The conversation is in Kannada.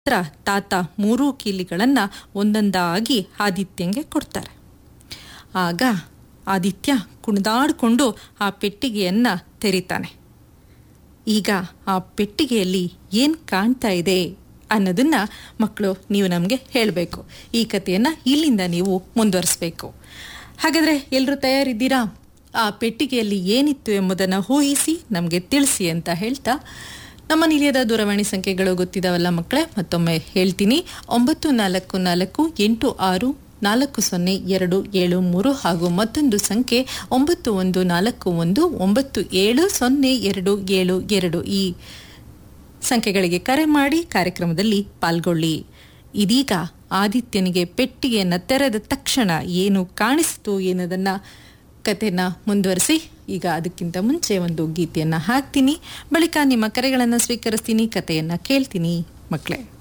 ನಂತರ ತಾತ ಮೂರೂ ಕೀಲಿಗಳನ್ನು ಒಂದೊಂದಾಗಿ ಆದಿತ್ಯಂಗೆ ಕೊಡ್ತಾರೆ ಆಗ ಆದಿತ್ಯ ಕುಣಿದಾಡಿಕೊಂಡು ಆ ಪೆಟ್ಟಿಗೆಯನ್ನು ತೆರಿತಾನೆ ಈಗ ಆ ಪೆಟ್ಟಿಗೆಯಲ್ಲಿ ಏನು ಕಾಣ್ತಾ ಇದೆ ಅನ್ನೋದನ್ನ ಮಕ್ಕಳು ನೀವು ನಮಗೆ ಹೇಳಬೇಕು ಈ ಕಥೆಯನ್ನು ಇಲ್ಲಿಂದ ನೀವು ಮುಂದುವರಿಸಬೇಕು ಹಾಗಾದರೆ ಎಲ್ಲರೂ ತಯಾರಿದ್ದೀರಾ ಆ ಪೆಟ್ಟಿಗೆಯಲ್ಲಿ ಏನಿತ್ತು ಎಂಬುದನ್ನು ಊಹಿಸಿ ನಮಗೆ ತಿಳಿಸಿ ಅಂತ ಹೇಳ್ತಾ ನಮ್ಮ ನಿಲಯದ ದೂರವಾಣಿ ಸಂಖ್ಯೆಗಳು ಗೊತ್ತಿದಾವಲ್ಲ ಮಕ್ಕಳೇ ಮತ್ತೊಮ್ಮೆ ಹೇಳ್ತೀನಿ ಒಂಬತ್ತು ನಾಲ್ಕು ನಾಲ್ಕು ಎಂಟು ಆರು ನಾಲ್ಕು ಸೊನ್ನೆ ಎರಡು ಏಳು ಮೂರು ಹಾಗೂ ಮತ್ತೊಂದು ಸಂಖ್ಯೆ ಒಂಬತ್ತು ಒಂದು ನಾಲ್ಕು ಒಂದು ಒಂಬತ್ತು ಏಳು ಸೊನ್ನೆ ಎರಡು ಏಳು ಎರಡು ಈ ಸಂಖ್ಯೆಗಳಿಗೆ ಕರೆ ಮಾಡಿ ಕಾರ್ಯಕ್ರಮದಲ್ಲಿ ಪಾಲ್ಗೊಳ್ಳಿ ಇದೀಗ ಆದಿತ್ಯನಿಗೆ ಪೆಟ್ಟಿಗೆಯನ್ನು ತೆರೆದ ತಕ್ಷಣ ಏನು ಕಾಣಿಸ್ತು ಏನದನ್ನ ಕಥೆನ ಮುಂದುವರಿಸಿ ಈಗ ಅದಕ್ಕಿಂತ ಮುಂಚೆ ಒಂದು ಗೀತೆಯನ್ನು ಹಾಕ್ತೀನಿ ಬಳಿಕ ನಿಮ್ಮ ಕರೆಗಳನ್ನು ಸ್ವೀಕರಿಸ್ತೀನಿ ಕಥೆಯನ್ನು ಕೇಳ್ತೀನಿ ಮಕ್ಕಳೇ